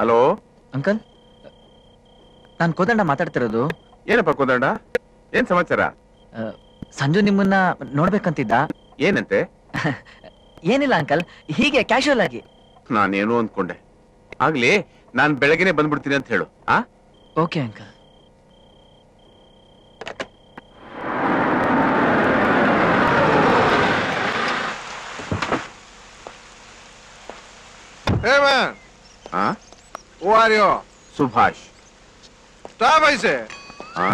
Hello uncle ನಾನು ಕೋದಂಡ ಮಾತಾಡ್ತಿರೋದು ಏನಪ್ಪ ಕುಂದಣ್ಣ ಏನ್ ಸಮಾಚಾರ ಆ, ಸಂಜು ನಿಮ್ಮನ್ನ ನೋಡ್ಬೇಕಂತಿದ್ದ ಏನಂತೆ ಏನಿಲ್ಲ ಅಂಕಲ್ ಹೀಗೆ ಕ್ಯಾಶುವಲ್ ಆಗಿ ನಾನೇನು ಅಂದ್ಕೊಂಡೆ ಆಗ್ಲಿ ನಾನ್ ಬೆಳಗ್ಗೆನೆ ಬಂದ್ಬಿಡ್ತೀನಿ ಅಂತ ಹೇಳು ಆ ಓಕೆ ಅಂಕಲ್ Hey man, ಆ who are you? Subhash Stop, I say. ಆ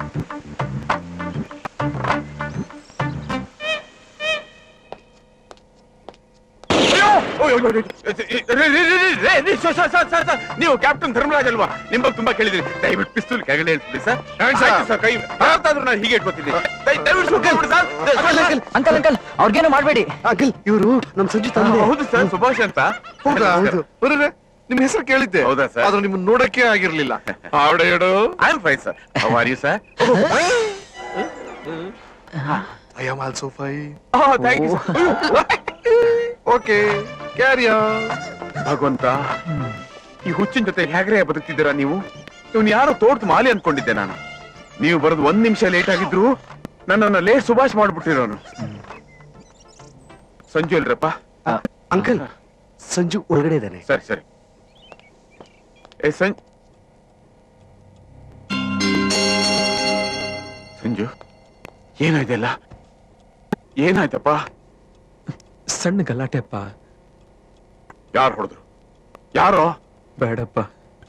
ಅಯ್ಯೋ! ಅಯ್ಯೋ, ಅಯ್ಯೋ, ಅಯ್ಯೋ. ರೇ, ರೇ, ರೇ, ರೇ, ರೇ, ರೇ, sir, sir, sir, sir, sir, ನೀವು ಕ್ಯಾಪ್ಟನ್ ಧರ್ಮರಾಜ್ ಅಲ್ವಾ ನಿಮ್ ಬಗ್ಗೆ ತುಂಬಾ ಕೇಳಿದ್ರಿ ದಯವಿಟ್ಟು ಪಿಸ್ತೂಲ್ ಕೆಳಗಡೆ ಹೇಳ್ಬಿಡಿ ಸರ್ ಹೇಳಿ ಸರ್. ಆಯ್ತು ಸರ್ ಕೈ ಯಾವತ್ತಾದ್ರೂ ನಾನು ಹೀಗೆ ಇಟ್ಕೊತೀನಿ ದಯ- ದಯವಿಟ್ಟು ಸುಮ್ನೆ ಬಿಡಿ ಸರ್ ಅಂಕಲ್ ಅಂಕಲ್ ಅವ್ರಿಗೇನು ಮಾಡ್ಬೇಡಿ ಅಂಕಲ್ ಇವರು ನಮ್ ಸಂಜು ತಂದೆ ಹೌದು ಸರ್ ಸುಭಾಷ್ ಅಂತ ಹೌದಾ ಹೌದು ಬರ್ರೆ ನಿಮ್ ಹೆಸರು ಕೇಳಿದ್ದೆ ಹೌದಾ sir? ಆದ್ರೆ ನಿಮ್ಮನ್ನ ನೋಡಕ್ಕೆ ಆಗಿರ್ಲಿಲ್ಲ ಆವಿಡ ಹೇಳು I am fine sir how are you sir I am also fine oh thank you okay ಕ್ಯಾರಿಯಾ ಭಗವಂತ ಈ ಹುಚ್ಚಿನ ಜೊತೆ ಹೇಗ್ರೆ ಬದುಕ್ತಿದ್ದೀರಾ ನೀವು ಇವ್ನು ಯಾರೋ ತೋಟದ ಮಾಲಿ ಅನ್ಕೊಂಡಿದ್ದೆ ನಾನು ನೀವು ಬರೋದು ಒಂದ್ ನಿಮಿಷ ಲೇಟ್ ಆಗಿದ್ರು ನನ್ನನ್ನ ಲೇಟ್ ಸುಭಾಷ್ ಮಾಡ್ಬಿಟ್ಟಿರೋನು ಸಂಜು ಅಲ್ರಪ್ಪ ಅಂಕಲ್ ಸಂಜು ಒಳಗಡೆ ಇದ್ದಾನೆ ಸರಿ ಸರಿ ಏ ಸಂ ಸಂಜು ಏನಾಯ್ತಲ್ಲ ಏನಾಯ್ತಪ್ಪ ಸಣ್ಣ ಗಲಾಟೆಪ್ಪ ಯಾರು ಹೊಡೆದ್ರು ಯಾರೋ ಬೇಡಪ್ಪ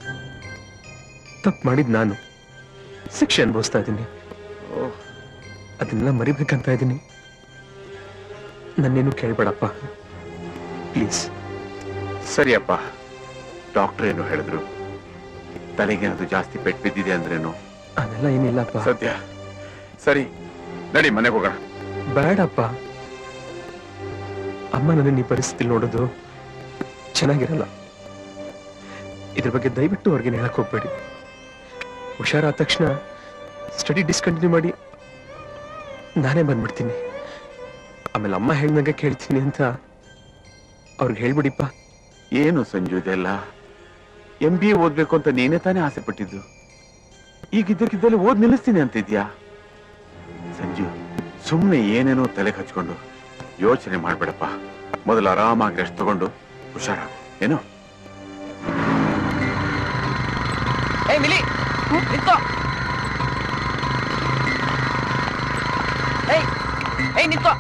ತಪ್ಪು ಮಾಡಿದ್ ನಾನು ಶಿಕ್ಷೆ ಅನುಭವಿಸ್ತಾ ಇದ್ದೀನಿ ಅದನ್ನೆಲ್ಲ ಮರಿಬೇಕಂತ ಇದ್ದೀನಿ ನನ್ನೇನು ಕೇಳ್ಬೇಡಪ್ಪ ಪ್ಲೀಸ್ ಸರಿಯಪ್ಪ ಡಾಕ್ಟರ್ ಏನು ಹೇಳಿದ್ರು ತಲೆಗೇನಾದ್ರು ಜಾಸ್ತಿ ಪೆಟ್ಟು ಬಿದ್ದಿದೆ ಅಂದ್ರೇನು ಅದೆಲ್ಲ ಏನಿಲ್ಲಪ್ಪ ಸದ್ಯ ಸರಿ ನಡಿ ಮನೆಗೆ ಹೋಗೋಣ ಬೇಡಪ್ಪ ಅಮ್ಮ ನನ್ನ ಈ ಪರಿಸ್ಥಿತಿ ನೋಡೋದು ಚೆನ್ನಾಗಿರಲ್ಲ ಇದ್ರ ಬಗ್ಗೆ ದಯವಿಟ್ಟು ಅವ್ರಿಗೆ ಹೇಳಕ್ ಹೋಗ್ಬೇಡಿ ಹುಷಾರಾದ ತಕ್ಷಣ ಸ್ಟಡಿ ಡಿಸ್ಕಂಟಿನ್ಯೂ ಮಾಡಿ ನಾನೇ ಬಂದ್ಬಿಡ್ತೀನಿ ಆಮೇಲೆ ಅಮ್ಮ ಹೇಳ್ದಂಗೆ ಕೇಳ್ತೀನಿ ಅಂತ ಅವ್ರಿಗೆ ಹೇಳ್ಬಿಡಿಪ್ಪ ಏನು ಸಂಜು ಇದೆಲ್ಲ ಎಂ ಬಿ ಎ ಓದ್ಬೇಕು ಅಂತ ನೀನೇ ತಾನೇ ಆಸೆ ಪಟ್ಟಿದ್ದು ಈಗ ಇದ್ದಕ್ಕಿದ್ದಲ್ಲಿ ಓದ್ ನಿಲ್ಲಿಸ್ತೀನಿ ಅಂತಿದ್ಯಾ ಸಂಜು ಸುಮ್ಮನೆ ಏನೇನೋ ತಲೆ ಹಚ್ಕೊಂಡು ಯೋಚನೆ ಮಾಡ್ಬೇಡಪ್ಪ ಮೊದಲು ಆರಾಮಾಗಿ ರೆಸ್ಟ್ ತಗೊಂಡು ಹುಷಾರಾಗು ಏನು ಏ ಮಿಲಿ ನಿಂತ್ಕೋ ಏಯ್ ಏಯ್ ನಿಂತ್ಕೋ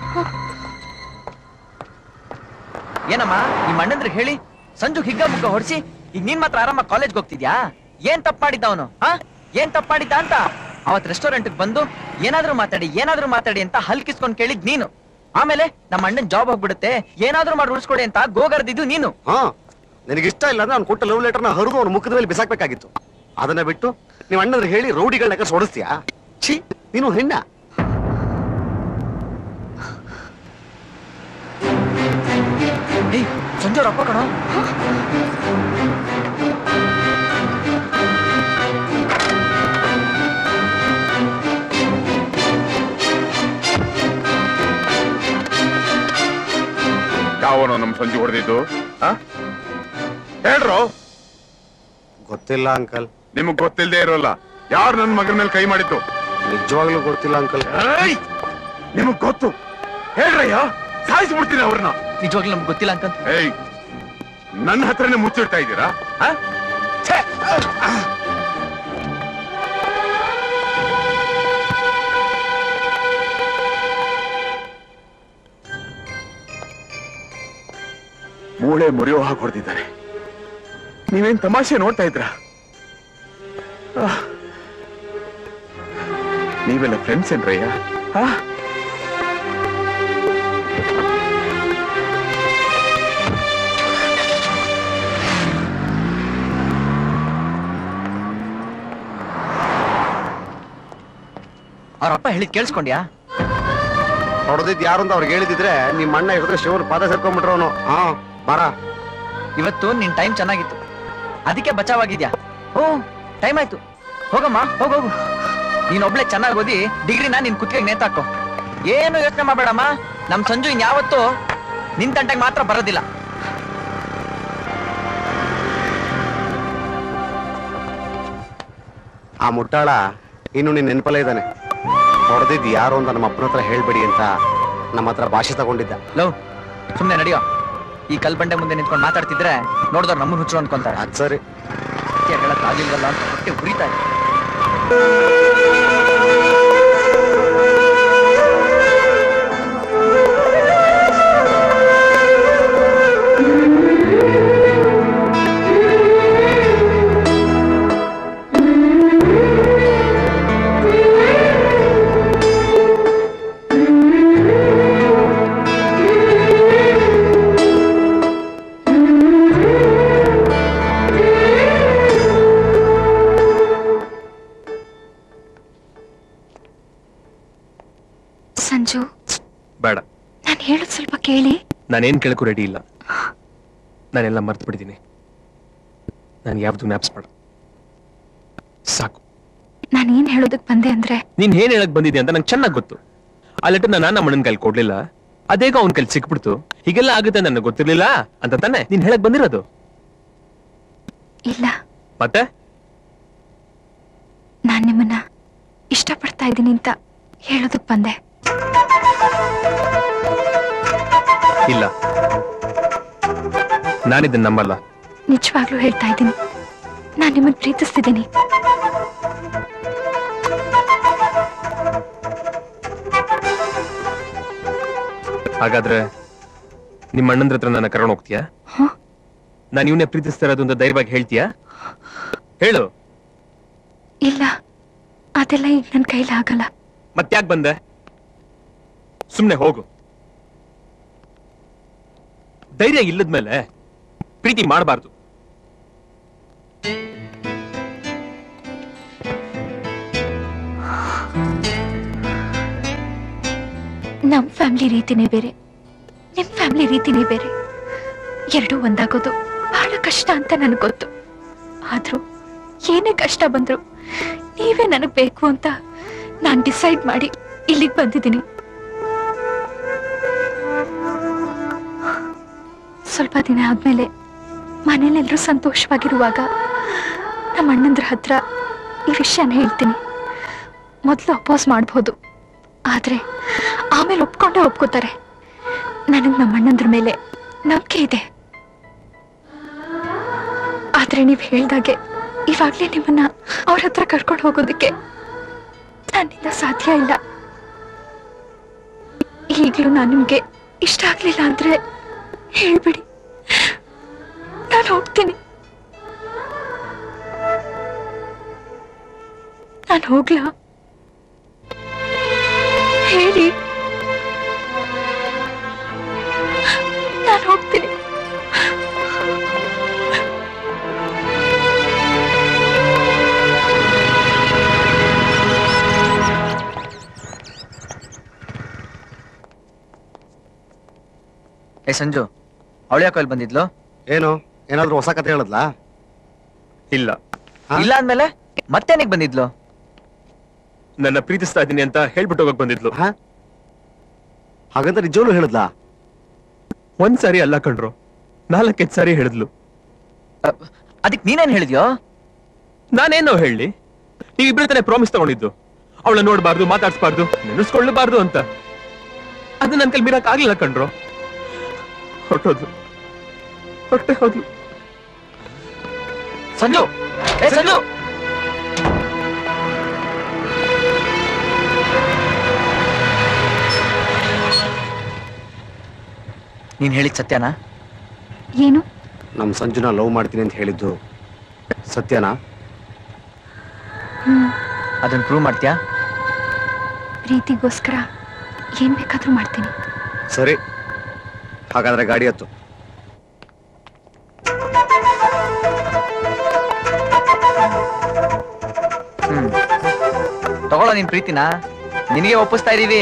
ಏನಮ್ಮ ನಿಮ್ಮ ಅಣ್ಣಂದ್ರೆ ಹೇಳಿ ಸಂಜು ಹಿಗ್ಗ ಮುಗ್ಗ ಹೊಡ್ಸಿ ಈಗ ನೀನ್ ಮಾತ್ರ ಆರಾಮ ಕಾಲೇಜ್ಗೆ ಹೋಗ್ತಿದ್ಯಾ ಏನ್ ತಪ್ಪ ಮಾಡಿದ್ದ ಅವನು ಹಾ ಏನ್ ತಪ್ಪ ಮಾಡಿದ್ದ ಅಂತ ಅವತ್ ರೆಸ್ಟೋರೆಂಟ್ ಬಂದು ಏನಾದ್ರೂ ಮಾತಾಡಿ ಏನಾದ್ರೂ ಮಾತಾಡಿ ಅಂತ ಹಲ್ಕಿಸ್ಕೊಂಡ್ ಕೇಳಿದ್ ನೀನು ಆಮೇಲೆ ನಮ್ಮ ಅಣ್ಣನ್ ಜಾಬ್ ಹೋಗ್ಬಿಡುತ್ತೆ ಏನಾದ್ರೂ ಮಾಡಿ ಉಳಿಸ್ಕೊಡಿ ಅಂತ ಗೋಗರ್ದಿದ್ದು ನೀನು ಹಾ ನಿನಗೆ ಇಷ್ಟ ಇಲ್ಲ ಅಂದ್ರೆ ಅವ್ನು ಕೊಟ್ಟ ಲವ್ ಲೆಟರ್ನ ಹರಿದು ಅವನ ಮುಖದ ಮೇಲೆ ಬಿಸಾಕ್ಬೇಕಾಗಿತ್ತು ಅದನ್ನ ಬಿಟ್ಟು ನೀವು ಅಣ್ಣಂದ್ರೆ ಹೇಳಿ ರೌಡಿಗಳನ್ನ ಕರ್ಸಿ ಹೊಡಿಸ್ತೀಯಾ ಛೀ ನೀನು ಹೆಣ್ಣ ಏಯ್ ಸಂಜು ರೊಕ್ಕ ಕಣೋ ಯಾವನೋ ನಮ್ ಸಂಜು ಹೊಡೆದಿದ್ದು ಹೇಳ್ರೋ ಗೊತ್ತಿಲ್ಲ ಅಂಕಲ್ ನಿಮಗ್ ಗೊತ್ತಿಲ್ಲದೆ ಇರೋಲ್ಲ ಯಾರು ನನ್ನ ಮಗನ ಮೇಲೆ ಕೈ ಮಾಡಿದ್ದು ನಿಜವಾಗ್ಲೂ ಗೊತ್ತಿಲ್ಲ ಅಂಕಲ್ ಏಯ್! ನಿಮಗ್ ಗೊತ್ತು ಹೇಳ್ರಯ್ಯ ಸಾಯಿಸ್ಬಿಡ್ತೀನಿ ಅವ್ರನ್ನ ನಿಜವಾಗ್ಲೂ ನಮ್ಗೆ ಗೊತ್ತಿಲ್ಲ ಅಂತ ಏಯ್ ನನ್ನ ಹತ್ರನೇ ಮುಚ್ಚಿಡ್ತಾ ಇದ್ದೀರಾ ಆ? ಛೆ! ಮೂಳೆ ಮುರಿಯೋ ಹಾಗೆ ಹೊಡೆದಿದ್ದಾರೆ ನೀವೇನ್ ತಮಾಷೆ ನೋಡ್ತಾ ಇದ್ರ ನೀವೆಲ್ಲ ಫ್ರೆಂಡ್ಸ್ ಏನ್ರಯ್ಯ ಆ? ಅವ್ರಪ್ಪ ಹೇಳಿದ್ ಕೇಳಿಸ್ಕೊಂಡ್ಯಾ ಹೊಡೆದಿದ್ ಯಾರು ಅಂತ ಅವ್ರಿಗೆ ಹೇಳಿದಿದ್ರೆ ನಿಮ್ಮ ಅಣ್ಣ ಹಿಡಿದ್ರೆ ಶಿವನ ಪಾದ ಸೇರ್ಕೊಂಡ್ಬಿಟ್ರವನು ಹಾ ಬರ ಇವತ್ತು ನಿನ್ ಟೈಮ್ ಚೆನ್ನಾಗಿತ್ತು ಅದಕ್ಕೆ ಬಚಾವಾಗಿದ್ಯಾ ಓ ಟೈಮ್ ಆಯ್ತು ಹೋಗಮ್ಮ ಹೋಗೋಗು ನೀನೊಬ್ಳೆ ಚೆನ್ನಾಗಿ ಓದಿ ಡಿಗ್ರಿನ ನಿನ್ ಕುತ್ತಿಗೆ ನೇತಾಕೋ ಏನು ಯೋಚನೆ ಮಾಡಬೇಡಮ್ಮ ನಮ್ ಸಂಜು ಇನ್ಯಾವತ್ತೂ ನಿನ್ ತಂಟೆಗೆ ಮಾತ್ರ ಬರೋದಿಲ್ಲ ಆ ಮುಟ್ಟಾಳ ಇನ್ನು ನಿನ್ ನೆನಪಲ್ಲೇ ಇದ್ದಾನೆ ಹೊಡೆದಿದ್ ಯಾರು ಅಂತ ನಮ್ಮ ಅಪ್ಪನ ಹತ್ರ ಹೇಳ್ಬೇಡಿ ಅಂತ ನಮ್ಮ ಹತ್ರ ಭಾಷೆ ತಗೊಂಡಿದ್ದ ಲೋ ಸುಮ್ನೆ ನಡಿಯೋ ಈ ಕಲ್ಬಂಡೆ ಮುಂದೆ ನಿಂತ್ಕೊಂಡು ಮಾತಾಡ್ತಿದ್ರೆ ನೋಡಿದವ್ರು ನಮ್ಮನ್ನ ಹುಚ್ಚರು ಅನ್ಕೊಂತಾರೆ ಅದ್ ಸರಿ ಸತ್ಯ ಹೇಳಕ್ ಆಗಿಲ್ವಲ್ಲ ಅಂತ ಹೊಟ್ಟೆ ಉರಿತಾ ಇದೆ ಸಂಜು ಬೇಡ ನಾನು ಹೇಳೋದು ಸ್ವಲ್ಪ ಕೇಳಿ ನಾನೇನ್ ಕೇಳಕ್ಕೂ ರೆಡಿ ಇಲ್ಲ ನಾನೆಲ್ಲ ಮರ್ತು ಬಿಟ್ಟಿದ್ದೀನಿ ನಾನು ಯಾವ್ದು ಜ್ಞಾಪಿಸ್ಬೇಡ ಸಾಕು ನಾನು ಏನ್ ಹೇಳೋದಕ್ ಬಂದೆ ಅಂದ್ರೆ ನೀನ್ ಏನ್ ಹೇಳಕ್ ಬಂದಿದೆ ಅಂತ ನಂಗೆ ಚೆನ್ನಾಗಿ ಗೊತ್ತು ಆ ಲೆಟರ್ ನಾನು ನಮ್ಮ ಅಣ್ಣನ ಕೈಲಿ ಕೊಡ್ಲಿಲ್ಲ ಅದೇಗ ಅವನ ಕೈಲಿ ಸಿಕ್ಬಿಡ್ತು ಹೀಗೆಲ್ಲ ಆಗುತ್ತೆ ನನಗೆ ಗೊತ್ತಿರ್ಲಿಲ್ಲ ಅಂತ ತಾನೆ ನೀನ್ ಹೇಳಕ್ ಬಂದಿರೋದು ಇಲ್ಲ ಮತ್ತೆ ನಾನ್ ನಿಮ್ಮನ್ನ ಇಷ್ಟಪಡ್ತಾ ಇದ್ದೀನಿ ಅಂತ ಹೇಳೋದಕ್ ಬಂದೆ ಇಲ್ಲ ನಾನಿದ್ದನ್ನ ನಂಬಲ್ಲ ನಿಜವಾಗ್ಲೂ ಹೇಳ್ತಾ ಇದ್ದೀನಿ ನಾನ್ ನಿಮ್ಮನ್ನ ಪ್ರೀತಿಸ್ತಿದ್ದೀನಿ ಹಾಗಾದ್ರೆ ನಿಮ್ಮ ಅಣ್ಣಂದ್ರ ಹತ್ರ ನನ್ನ ಕರ್ಕೊಂಡು ಹೋಗ್ತೀಯಾ ಹ? ನಾನು ಇವನೇ ಪ್ರೀತಿಸ್ತಾ ಇರೋದು ಅಂತ ಧೈರ್ಯವಾಗಿ ಹೇಳ್ತೀಯಾ ಹೇಳು ಇಲ್ಲ ಅದೆಲ್ಲ ಈಗ ನನ್ನ ಕೈಲಿ ಆಗಲ್ಲ ಮತ್ತ್ಯಾಕ್ ಬಂದೆ ಸುಮ್ನೆ ಹೋಗು ಧೈರ್ಯ ಇಲ್ಲದ್ಮೇಲೆ ಪ್ರೀತಿ ಮಾಡಬಾರ್ದು ನಮ್ ಫ್ಯಾಮಿಲಿ ರೀತಿನೇ ಬೇರೆ ನಿಮ್ ಫ್ಯಾಮಿಲಿ ರೀತಿನೇ ಬೇರೆ ಎರಡೂ ಒಂದಾಗೋದು ಬಹಳ ಕಷ್ಟ ಅಂತ ನನಗೆ ಗೊತ್ತು ಆದ್ರೂ ಏನೇ ಕಷ್ಟ ಬಂದ್ರು ನೀವೇ ನನಗ್ ಬೇಕು ಅಂತ ನಾನ್ ಡಿಸೈಡ್ ಮಾಡಿ ಇಲ್ಲಿಗೆ ಬಂದಿದ್ದೀನಿ ಸ್ವಲ್ಪ ದಿನ ಆದ್ಮೇಲೆ ಮನೇಲೆಲ್ಲರೂ ಸಂತೋಷವಾಗಿರುವಾಗ ನಮ್ಮ ಅಣ್ಣಂದ್ರ ಹತ್ರ ಈ ವಿಷಯನ ಹೇಳ್ತೀನಿ ಮೊದಲು ಅಪೋಸ್ ಮಾಡ್ಬೋದು ಆದ್ರೆ ಆಮೇಲೆ ಒಪ್ಕೊಂಡೇ ಒಪ್ಕೋತಾರೆ ನನಗ್ ನಮ್ಮ ಅಣ್ಣಂದ್ರ ಮೇಲೆ ನಂಬಿಕೆ ಇದೆ ಆದ್ರೆ ನೀವ್ ಹೇಳ್ದಾಗೆ ಇವಾಗ್ಲೇ ನಿಮ್ಮನ್ನ ಅವ್ರ ಹತ್ರ ಕರ್ಕೊಂಡು ಹೋಗೋದಕ್ಕೆ ನನ್ನಿಂದ ಸಾಧ್ಯ ಇಲ್ಲ ಈಗ್ಲೂ ನಾನು ನಿಮ್ಗೆ ಇಷ್ಟ ಆಗ್ಲಿಲ್ಲ ಅಂದ್ರೆ ಹೇಳ್ಬಿಡಿ ನಾನು ಹೋಗ್ತೀನಿ ನಾನು ಹೋಗ್ಲಾ ಹೇಳಿ ನಾನು ಹೋಗ್ತೀನಿ ಏ ಸಂಜು ಅವಳ ಯಾಕೋ ಇಲ್ಲಿ ಬಂದಿದ್ಲು ಏನು ಏನಾದ್ರೂ ಹೊಸ ಕತೆ ಹೇಳದ್ಲಾ ಇಲ್ಲ ಹಾ? ಇಲ್ಲ ಅಂದ್ಮೇಲೆ ಮತ್ತೇನಿಗ್ ಬಂದಿದ್ಲು ನನ್ನ ಪ್ರೀತಿಸ್ತಾ ಇದ್ದೀನಿ ಅಂತ ಹೇಳ್ಬಿಟ್ಟು ಹೋಗಕ್ ಬಂದಿದ್ಲು ಹ ಹಾಗಂತ ನಿಜವೂ ಹೇಳಿದ್ಲಾ ಒಂದ್ ಸಾರಿ ಅಲ್ಲ ಕಣ್ರು ನಾಲ್ಕೈದ್ ಸಾರಿ ಹೇಳಿದ್ಲು ಅದಕ್ ನೀನೇನ್ ಹೇಳಿದ್ಯೋ ನಾನೇನೋ ಹೇಳಿ ನೀವಿಬ್ರು ತಾನೇ ಪ್ರಾಮಿಸ್ ತಗೊಂಡಿದ್ದು ಅವಳ ನೋಡ್ಬಾರ್ದು ಮಾತಾಡ್ಸ್ಬಾರ್ದು ನೆನೆಸ್ಕೊಳ್ಳಬಾರ್ದು ಅಂತ ಅದು ನನ್ ಕೈಲಿ ಮೀರಕ್ ಆಗ್ಲಿಲ್ಲ ಕಣ್ರು ಹೊಟ್ಟೋದ್ಲು ಹೊಟ್ಟೆ ಹೋದ್ಲು ಸಂಜು ಏ ಸಂಜು ನೀನ್ ಹೇಳಿದ್ ಸತ್ಯನಾ ಏನು ನಮ್ ಸಂಜುನ ಲವ್ ಮಾಡ್ತೀನಿ ಅಂತ ಹೇಳಿದ್ದು ಸತ್ಯನಾ ಹ್ಮ್ ಅದನ್ನ ಪ್ರೂವ್ ಮಾಡ್ತೀಯಾ ಪ್ರೀತಿಗೋಸ್ಕರ ಏನ್ ಬೇಕಾದ್ರೂ ಮಾಡ್ತೀನಿ ಸರಿ ಹಾಗಾದ್ರೆ ಗಾಡಿ ಹತ್ತು ಹ್ಮ್ ತಗೊಳ್ಳೋ ನಿನ್ ಪ್ರೀತಿನ ನಿನಗೆ ಒಪ್ಪಿಸ್ತಾ ಇದೀವಿ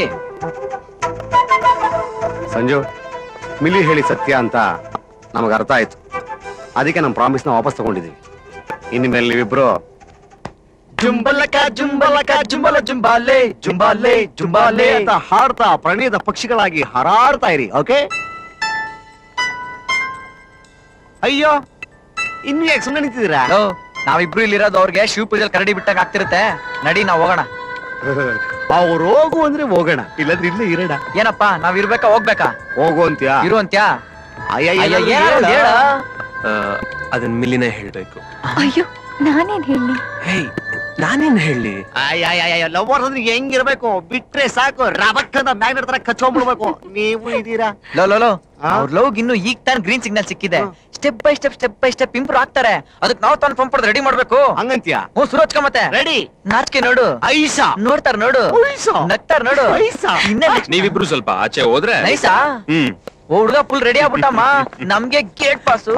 ಸಂಜು ಮಿಲಿ ಹೇಳಿ ಸತ್ಯ ಅಂತ ನಮಗೆ ಅರ್ಥ ಆಯ್ತು ಅದಕ್ಕೆ ನಮ್ಮ ಪ್ರಾಮಿಸ್ನ ವಾಪಸ್ ತಗೊಂಡಿದ್ದೀವಿ ಇನ್ನು ಮೇಲೆ ನೀವಿಬ್ರು ಜುಂಬಲಕ ಜುಂಬಲಕ ಜುಂಬಲ ಜುಂಬಾಲೆ ಜುಂಬಾಲೆ ಜುಂಬಾಲೆ ಅಂತ ಹಾಡ್ತಾ ಪ್ರಣಯದ ಪಕ್ಷಿಗಳಾಗಿ ಹಾರಾಡ್ತಾ ಇರಿ ಓಕೆ ಅಯ್ಯೋ ಇನ್ನು ಯಾಕೆ ಸುಮ್ಮನೆ ನಿಂತಿದ್ದೀರಾ ಲೋ, ನಾವಿಬ್ರು ಇಲ್ಲಿರೋದು ಅವ್ರಿಗೆ ಶಿವ ಪೂಜೆಲ್ ಕರಡಿ ಬಿಟ್ಟಾಗ ಆಗ್ತಿರುತ್ತೆ ನಡಿ ನಾವ್ ಹೋಗೋಣ ಅವ್ರು ಹೋಗು ಅಂದ್ರೆ ಹೋಗೋಣ ಇಲ್ಲದ್ರೆ ಇಲ್ಲೇ ಇರೋಣ ಏನಪ್ಪ ನಾವ್ ಇರ್ಬೇಕಾ ಹೋಗ್ಬೇಕಾ ಹೋಗು ಅಂತ್ಯಾ ಇರು ಅಂತ್ಯಾ ಅಯ್ಯಯ್ಯ, ಅಯ್ಯೋ, ಏನಾದ್ರು ಏನಾದ್ರು ಹೇಳ. ಹೇಳ. ಆ, ಅದನ್ ಮಿಲಿನೇ ಹೇಳ್ಬೇಕು ಅಯ್ಯೋ ನಾನೇನ್ ಹೇಳಿ ಹೇಯ್ ನಾನೇನ್ ಹೇಳಿ ಅಯ್ಯಯ್ಯಯ್ಯ, lovers ಅಂದ್ರೆ ಹೆಂಗಿರ್ಬೇಕು ಬಿಟ್ರೆ ಸಾಕು ರಬಕ್ಕಂದ ಮ್ಯಾಗ್ನೆಟ್ ತರ ಕಚ್ಕೊಂಡ್ಬಿಡ್ಬೇಕು ನೀವು ಇದೀರಾ ಲೋ ಲೋ ಲೋ ಆ? ಅವ್ರ ಲವ್ ಇನ್ನು ಈಗ ತಾನ್ ಗ್ರೀನ್ ಸಿಗ್ನಲ್ ಸಿಕ್ಕಿದೆ ಹಾ. Step by step step by step improve ಆಗ್ತಾರೆ ಅದಕ್ಕೆ ನಾವು ತಾನು ಪಂಪ್ ರೆಡಿ ಮಾಡ್ಬೇಕು ಹಂಗಂತ್ಯಾ ಹ್ಞೂ ಸುರೋಚ್ಕ ಮತ್ತೆ ರೆಡಿ ನಾಚಿಕೆ ನೋಡು ಐಸಾ ನೋಡ್ತಾರ ನೋಡು ಐಸಾ ನಗ್ತಾರ ನೋಡು ಐಸಾ ಇನ್ನೇ ನೀವಿಬ್ರು ಸ್ವಲ್ಪ ಆಚೆ ಹೋದ್ರೆ ನೈಸಾ ಹ್ಮ್ ಓ ಹುಡುಗ ಫುಲ್ ರೆಡಿ ಆಗ್ಬಿಟ್ಟಮ್ಮ ನಮ್ಗೆ ಗೇಟ್ ಪಾಸು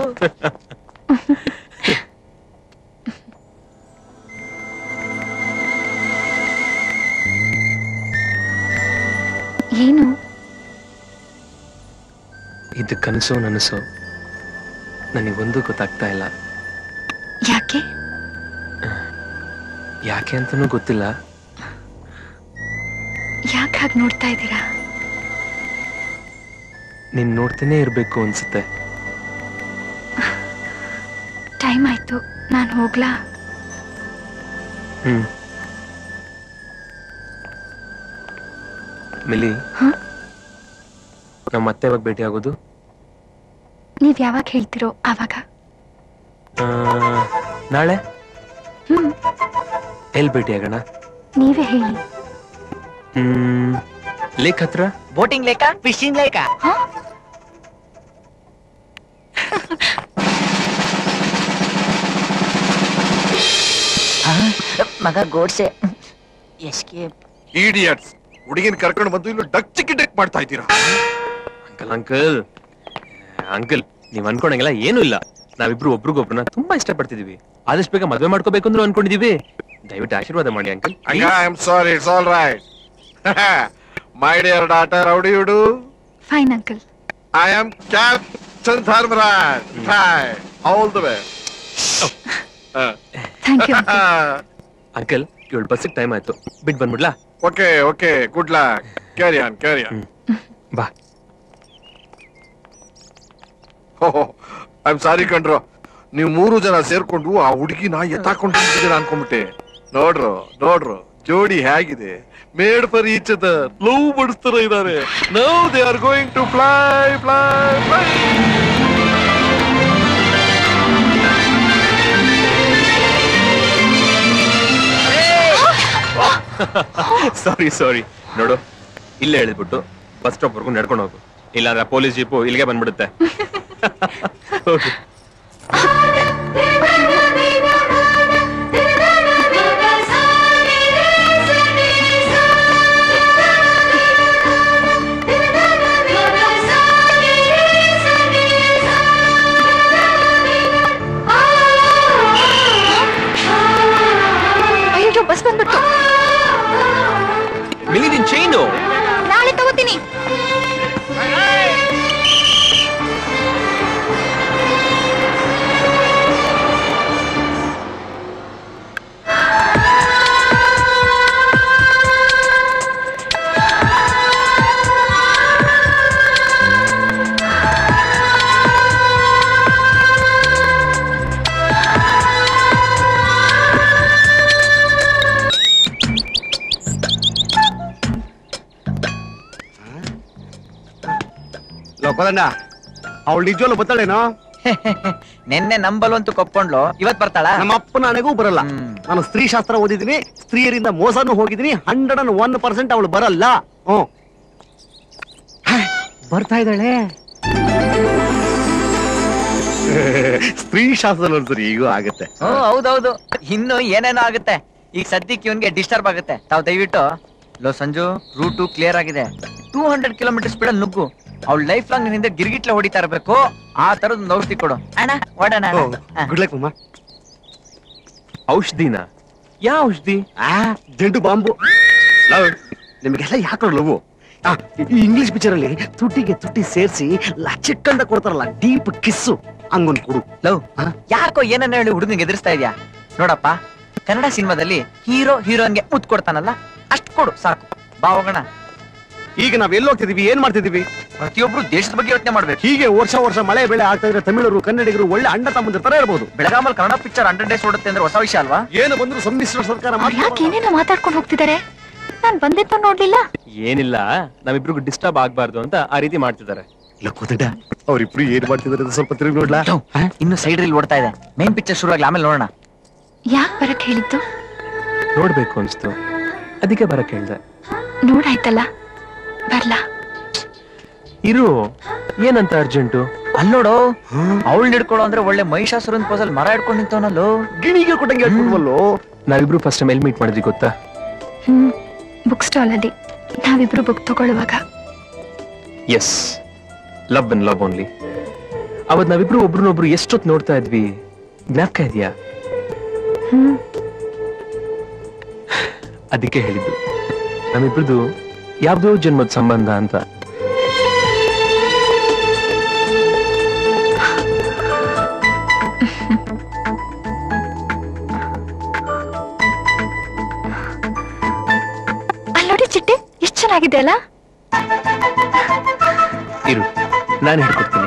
ಏನು ಇದು ಕನಸೋ ನನಸೋ ನನಗೊಂದು ಗೊತ್ತಾಗ್ತಾ ಇಲ್ಲ ಯಾಕೆ ಯಾಕೆ ಅಂತನೂ ಗೊತ್ತಿಲ್ಲ ಯಾಕೆ ಹಾಗೆ ನೋಡ್ತಾ ಇದ್ದೀರಾ ನೀನ್ ನೋಡ್ತಾನೆ ಇರ್ಬೇಕು ಅನ್ಸುತ್ತೆ ಟೈಮ್ ಆಯ್ತು ನಾನು ಹೋಗ್ಲಾ ಹ್ಮ್ ಮಿಲಿ ಹ? ನಮ್ಮ ಮತ್ತೆ ಯಾವಾಗ ಭೇಟಿ ಆಗೋದು ನೀವ್ ಯಾವಾಗ ಹೇಳ್ತಿರೋ ಆವಾಗ ಆ, ನಾಳೆ ಹ್ಮ್ ಎಲ್ಲಿ ಭೇಟಿ ಆಗೋಣ ನೀವೇ ಹೇಳಿ ಹ್ಮ್ ಲೇಕ್ ಹತ್ರ ಬೋಟಿಂಗ್ ಲೇಕ ಫಿಶಿಂಗ್ ಲೇಕ ಹ? ಮಗ ಗೋಡ್ಸೆ ಎಸ್ಕೇಪ್ ಇಡಿಯಟ್ಸ್ ಹುಡುಗಿನ ಕರ್ಕೊಂಡು ಬಂದು ಇಲ್ಲೂ ಡಕ್ ಚಿಕ್ಕಿ ಡಕ್ ಮಾಡ್ತಾ ಇದ್ದೀರಾ ಅಂಕಲ್ ಅಂಕಲ್ ಅಂಕಲ್ ನೀವ್ ಅನ್ಕೊಂಡಂಗೆಲ್ಲ ಏನೂ ಇಲ್ಲ ನಾವಿಬ್ರು ಒಬ್ರಿಗೊಬ್ರನ್ನ ತುಂಬಾ ಇಷ್ಟಪಡ್ತಿದೀವಿ ಆದಷ್ಟು ಬೇಗ ಮದ್ವೆ ಮಾಡ್ಕೋಬೇಕು ಅಂದ್ರೂ ಅನ್ಕೊಂಡಿದೀವಿ ದಯವಿಟ್ಟು ಆಶೀರ್ವಾದ ಮಾಡಿ ಅಂಕಲ್ ಹಂಗ I am sorry it's all right my dear daughter how do you do fine uncle I am captain Dharmaraj hi all the way thank you uncle uncle ಏಳು ಬಸ್ಸಿಗೆ ಟೈಮ್ ಆಯ್ತು ಬಿಟ್ ಬಂದ್ಬಿಡ್ಲಾ okay okay good luck carry on carry on ಬಾ I am sorry ಕಣ್ರು ನೀವು ಮೂರು ಜನ ಸೇರ್ಕೊಂಡು ಆ ಹುಡುಗಿನ ಎತ್ತಾಕೊಂಡು ಹೋಗ್ತಿದ್ದೀರಾ ಅನ್ಕೊಂಡ್ಬಿಟ್ಟೆ ನೋಡ್ರು ನೋಡ್ರು ಜೋಡಿ ಹೇಗಿದೆ made for each other love ಬಡಿಸ್ತಾರ ಇದಾರೆ now they are going to fly fly fly sorry sorry ನೋಡು ಇಲ್ಲೇ ಹೇಳಿದ್ಬಿಟ್ಟು ಬಸ್ ಸ್ಟಾಪ್ ವರ್ಗು ನಡ್ಕೊಂಡು ಹೋಗು ಇಲ್ಲಾಂದ್ರೆ ಪೊಲೀಸ್ ಜೀಪು ಇಲ್ಲಿಗೆ ಬಂದ್ಬಿಡುತ್ತೆ ಹೋಗು. ಅಯ್ಯೋ ಬಸ್ ಬಂದ್ಬಿಟ್ಟು ಮಿಲಿ ನಿನ್ ಚೈನು ನಾಳೆ ತಗೋತೀನಿ ಲೋಕದಂಡ ಅವಳು ನಿಜವಲ್ಲೂ ಬತ್ತಾಳೇನೋ ನಿನ್ನೆ ನಂಬಲ್ವಂತೂ ಕೊಪ್ಕೊಂಡ್ಲು ಇವತ್ ಬರ್ತಾಳ ನಮ್ಮ ಅಪ್ಪನ ನನಗೂ ಬರಲ್ಲ ಹ್ಮ್. ನಾನು ಸ್ತ್ರೀ ಶಾಸ್ತ್ರ ಓದಿದೀನಿ ಸ್ತ್ರೀಯರಿಂದ ಮೋಸನೂ ಹೋಗಿದೀನಿ ಹಂಡ್ರೆಡ್ ಅಂಡ್ ಒನ್ ಪರ್ಸೆಂಟ್ ಅವಳು ಬರಲ್ಲ ಹ್ಮ್ ಹ, ಬರ್ತಾ ಇದ್ದಾಳೆ ಸ್ತ್ರೀ ಶಾಸ್ತ್ರದಲ್ಲಿ ಒಂದ್ಸರಿ ಈಗೂ ಆಗತ್ತೆ ಹ್ಮ್ ಹೌದೌದು ಇನ್ನು ಏನೇನೋ ಆಗುತ್ತೆ ಈಗ ಸದ್ಯಕ್ಕೆ ಇವನ್ಗೆ ಡಿಸ್ಟರ್ಬ್ ಆಗುತ್ತೆ ತಾವ್ ದಯವಿಟ್ಟು ಲೋ ಸಂಜು ರೂಟು ಕ್ಲಿಯರ್ ಆಗಿದೆ ಟೂ ಹಂಡ್ರೆಡ್ ಕಿಲೋಮೀಟರ್ ಸ್ಪೀಡ್ ಅಲ್ಲಿ ನುಗ್ಗು ಅವ್ಳ ಲೈಫ್ ಲಾಂಗ್ ನಿನ್ನಿಂದ ಗಿರ್ಗಿಟ್ಲೆ ಹೊಡಿತಾ ಇರ್ಬೇಕು ಆ ತರದ್ ಒಂದು ಔಷಧಿ ಕೊಡು ಅಣ್ಣ ಓಡೋಣ ಅಣ್ಣ. ಹ. ಗುಡ್ ಲಕ್ ಮಮ್ಮ ಔಷಧಿನ ಯಾವ ಔಷಧಿ ಆ ಜಂಡು ಬಾಂಬು ಲವ್ ನಿಮಗೆಲ್ಲ ಯಾಕೆ ಲವ್ ಇಂಗ್ಲಿಷ್ ಪಿಕ್ಚರ್ ಅಲ್ಲಿ ತುಟಿಗೆ ತುಟಿ ಸೇರಿಸಿ ಲಚಿಕ್ಕಂದ ಕೊಡ್ತಾರಲ್ಲ ಡೀಪ್ ಕಿಸ್ಸು ಹಂಗೊಂದು ಕೊಡು ಲವ್ ಹ? ಯಾಕೋ ಏನನ್ನ ಹೇಳಿ ಹುಡುಗನಿಗೆ ಎದುರಿಸ್ತಾ ಇದ್ಯಾ ನೋಡಪ್ಪ ಕನ್ನಡ ಸಿನಿಮಾದಲ್ಲಿ ಹೀರೋ ಹೀರೋನ್ಗೆ ಮುತ್ ಕೊಡ್ತಾನಲ್ಲ ಅಷ್ಟ್ ಕೊಡು ಸಾಕು ಬಾ ಹೋಗೋಣ ಈಗ ನಾವ್ ಎಲ್ಲಿ ಹೋಗ್ತಿದೀವಿ ಏನ್ ಮಾಡ್ತಿದೀವಿ ಪ್ರತಿಯೊಬ್ರು ದೇಶದ ಬಗ್ಗೆ ಯೋಚನೆ ಮಾಡ್ಬೇಕು ಹೀಗೆ ವರ್ಷ ವರ್ಷ ಮಳೆ ಬೆಳೆ ಆಗ್ತಾ ಇದ್ರೆ ತಮಿಳರು ಕನ್ನಡಿಗರು ಒಳ್ಳೆ ಅಣ್ಣ ತಮ್ಮಂದಿರ ತರ ಇರ್ಬೋದು ಬೆಳಗಾಮಲ್ಲಿ ಕನ್ನಡ ಪಿಕ್ಚರ್ ಹಂಡ್ರೆಡ್ ಡೇಸ್ ಓಡುತ್ತೆ ಅಂದ್ರೆ ಹೊಸ ವಿಷಯ ಅಲ್ವಾ ಏನು ಬಂದ್ರು ಸಮ್ಮಿಶ್ರ ಸರ್ಕಾರ ಅವ್ರು ಯಾಕೆ ಏನೇನೋ ಮಾತಾಡ್ಕೊಂಡು ಹೋಗ್ತಿದ್ದಾರೆ ನಾನ್ ಬಂದಿದ್ದು ನೋಡ್ಲಿಲ್ಲ ಏನಿಲ್ಲ ನಮ್ಮಿಬ್ರಿಗೂ ಡಿಸ್ಟರ್ಬ್ ಆಗ್ಬಾರ್ದು ಅಂತ ಆ ರೀತಿ ಮಾಡ್ತಿದ್ದಾರೆ ಇಲ್ಲ ಕೂತಿದ್ದ ಅವ್ರಿಬ್ರು ಏನ್ ಮಾಡ್ತಿದಾರೆ ಅಂತ ಸ್ವಲ್ಪ ತಿರುಗಿ ನೋಡ್ಲಾ ಯೋ, ಇನ್ನು ಸೈಡ್ ರೀಲ್ ಓಡ್ತಾ ಇದೆ ಮೇನ್ ಪಿಕ್ಚರ್ ಶುರು ಆಗ್ಲಿ ಆಮೇಲೆ ನೋಡೋಣ ಯಾಕೆ ಬರಕ್ ಹೇಳಿದ್ದು ನೋಡ್ಬೇಕು ಅನ್ಸ್ತು ಅದಕ್ಕೆ ಬರಕ್ ಹೇಳ್ದೆ ನೋಡಾಯ್ತಲ್ಲ ಬರ್ಲಾ ಇರು ಏನಂತ ಅರ್ಜೆಂಟು ಅಲ್ಲೋಡು ಅವಳು ಹಿಡ್ಕೊಳ್ಳೋ ಅಂದ್ರೆ ಒಳ್ಳೆ ಮಹಿಷಾಸುರನ್ ಪೋಸಲ್ ಮರ ಹಿಡ್ಕೊಂಡು ನಿಂತವನಲ್ಲೋ ಗಿಣಿಗೆ ಕೊಟ್ಟಂಗೆ ಹೇಳ್ಕೊಡ್ವಲ್ಲೋ ನಾವಿಬ್ರು ಫಸ್ಟ್ ಟೈಮ್ ಎಲ್ಲಿ ಮೀಟ್ ಮಾಡಿದ್ವಿ ಗೊತ್ತಾ ಹ್ಮ್ ಬುಕ್ ಸ್ಟಾಲ್ ಅಲ್ಲಿ ನಾವಿಬ್ರು ಬುಕ್ ತಗೊಳ್ಳುವಾಗ yes love and love only ಅವತ್ ನಾವಿಬ್ರು ಒಬ್ರನ್ನೊಬ್ರು ಎಷ್ಟೊತ್ತು ನೋಡ್ತಾ ಇದ್ವಿ ಜ್ಞಾಪಕ ಇದೆಯಾ ಹ್ಮ್ ಅದಕ್ಕೆ ಹೇಳಿದ್ದು ನಮ್ಮಿಬ್ರದ್ದು ಯಾವ್ದೋ ಜನ್ಮದ ಸಂಬಂಧ ಅಂತ ಅಲ್ಲೋಡಿ ಚಿಟ್ಟೆ ಎಷ್ಟ್ ಚೆನ್ನಾಗಿದೆ ಅಲ್ಲ ಇರು ನಾನು ಹೇಳ್ಕೊಡ್ತೀನಿ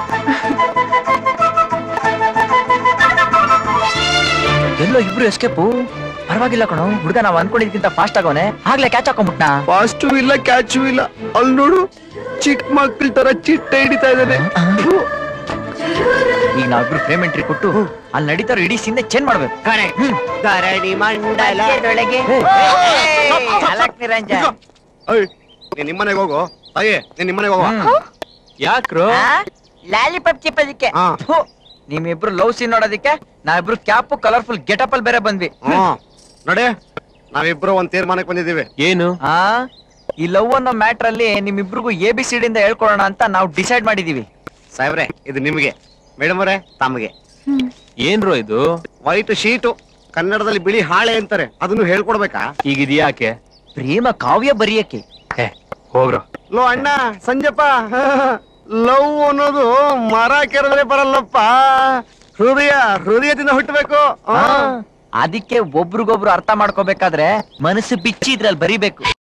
ಎಲ್ಲೋ ಇಬ್ರು ಎಸ್ಕೇಪು ಪರವಾಗಿಲ್ಲ ಕಣೋ ಹುಡುಗ ನಾವ್ ಅನ್ಕೊಂಡಿದ್ಕಿಂತ ಫಾಸ್ಟ್ ಆಗೋನೆ ಆಗ್ಲೇ ಕ್ಯಾಚ್ ಹಾಕೊಂಡ್ಬಿಟ್ನಾ ಫಾಸ್ಟು ಇಲ್ಲ ಕ್ಯಾಚು ಇಲ್ಲ ಅಲ್ಲಿ ನೋಡು ಚಿಕ್ಕ ಮಕ್ಕಳ ತರ ಚಿಟ್ಟೆ ಹಿಡಿತಾ ಇದ್ದಾನೆ ಈಗ ನಾವಿಬ್ರು ಫ್ರೇಮ್ ಎಂಟ್ರಿ ಕೊಟ್ಟು ಅಲ್ಲಿ ನಡೀತಾರೋ ಇಡೀ ಸಿನ್ನೆ ಚೇಂಜ್ ಮಾಡ್ಬೇಕು ಧರಣಿ ಮಂಡಲ ನಿರಂಜನ್ ನೀನ್ ನಿಮ್ಮನೆಗೆ ಹೋಗು ಅಯ್ಯೇ ನೀನ್ ನಿಮ್ಮನೆಗೆ ಹೋಗೋ ಯಾಕ್ರೋ ಲಾಲಿಪಾಪ್ ಚಿಪ್ಪದಕ್ಕೆ ಹಾ. ನಿಮ್ಮಿಬ್ರು ಲವ್ ಸೀನ್ ನೋಡೋದಕ್ಕೆ ನಾವಿಬ್ರು ಕ್ಯಾಪ್ ಕಲರ್ಫುಲ್ ಗೆಟಪ್ ಅಲ್ಲಿ ಬೇರೆ ಬಂದ್ವಿ ಹ್ಮ್ ನೋಡಿ ನಾವಿಬ್ರು ಒಂದ್ ತೀರ್ಮಾನಕ್ಕೆ ಬಂದಿದ್ದೀವಿ ಏನು ಆ ಈ ಲವ್ ಅನ್ನೋ ಮ್ಯಾಟ್ರ್ ಅಲ್ಲಿ ನಿಮ್ಮಿಬ್ರಿಗೂ ಎ ಬಿ ಸಿ ಇಂದ ಹೇಳ್ಕೊಡೋಣ ಅಂತ ನಾವು ಡಿಸೈಡ್ ಮಾಡಿದೀವಿ ಸಾಹೇಬ್ರೆ ಇದು ನಿಮಗೆ ಮೇಡಮ್ ಅವರೇ ತಮಗೆ ಹ್ಮ್ ಏನ್ರೋ ಇದು ವೈಟ್ ಶೀಟು ಕನ್ನಡದಲ್ಲಿ ಬಿಳಿ ಹಾಳೆ ಅಂತಾರೆ ಅದನ್ನು ಹೇಳ್ಕೊಡ್ಬೇಕಾ ಈಗ ಇದ್ಯಾಕೆ ಪ್ರೇಮ ಕಾವ್ಯ ಬರೆಯಕ್ಕೆ ಹೇ ಹೋಗ್ರೋ ಲೋ ಅಣ್ಣ ಸಂಜಪ್ಪ ಲವ್ ಅನ್ನೋದು ಮರ ಕೆರೆದ್ರೆ ಬರಲ್ಲಪ್ಪ ಹೃದಯ ಹೃದಯದಿಂದ ಹುಟ್ಟಬೇಕು ಅದಕ್ಕೆ ಒಬ್ರಿಗೊಬ್ರು ಅರ್ಥ ಮಾಡ್ಕೋಬೇಕಾದ್ರೆ ಮನಸ್ಸು ಬಿಚ್ಚಿ ಇದ್ರಲ್ಲಿ ಬರಿಬೇಕು